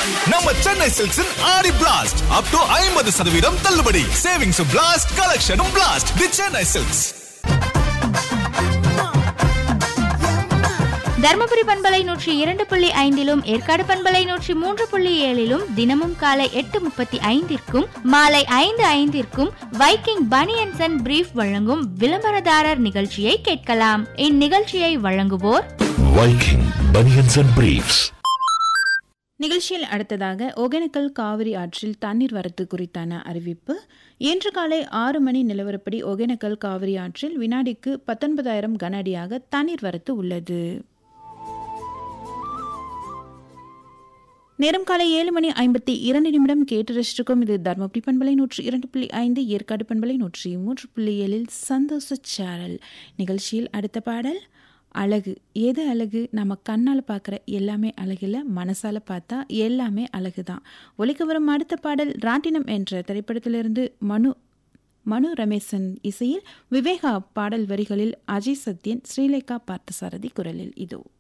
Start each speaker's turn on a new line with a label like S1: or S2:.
S1: நம்ம சென்னை சில்க்ஸின் ஆடி blast up to ஐம்பது சதவீதம் தள்ளுபடி சேவிங்ஸ் பிளாஸ்ட் கலெக்ஷனும் blast the Chennai silks
S2: Dharmapuri பண்பலை நூற்றி இரண்டு புள்ளி ஐந்திலும் ஏற்காடு பண்பலை நூற்றி மூன்று புள்ளி ஏழிலும் தினமும் காலை எட்டு முப்பத்தி ஐந்திற்கும் மாலை ஐந்து ஐந்திற்கும் வைக்கிங் பனியன்சன் அண்ட் பிரீஃப் வழங்கும் விளம்பரதாரர் நிகழ்ச்சியை கேட்கலாம் இந்நிகழ்ச்சியை வழங்குவோர்
S3: Viking Bunions and Briefs.
S4: நிகழ்ச்சியில் அடுத்ததாக ஒகேனக்கல் காவிரி ஆற்றில் தண்ணீர் வரத்து குறித்தான அறிவிப்பு இன்று காலை ஆறு மணி நிலவரப்படி ஒகேனக்கல் காவிரி ஆற்றில் வினாடிக்கு பத்தொன்பதாயிரம் கன அடியாக தண்ணீர் வரத்து உள்ளது நேரம் காலை ஏழு மணி ஐம்பத்தி இரண்டு நிமிடம் கேட்டு ரசிச்சிருக்கோம் இது தர்மபுரி பண்பலை நூற்றி இரண்டு புள்ளி ஐந்து ஏற்காடு பண்பலை நூற்றி மூன்று புள்ளி ஏழில் சந்தோஷ சாரல் நிகழ்ச்சியில் அடுத்த பாடல் அழகு எது அழகு நம்ம கண்ணால் பார்க்குற எல்லாமே அழகில் மனசால் பார்த்தா எல்லாமே அழகு தான் ஒலிக்க வரும் அடுத்த பாடல் ராட்டினம் என்ற திரைப்படத்திலிருந்து மனு மனு ரமேசன் இசையில் விவேகா பாடல் வரிகளில் அஜய் சத்யன் ஸ்ரீலேகா பார்த்தசாரதி குரலில் இதோ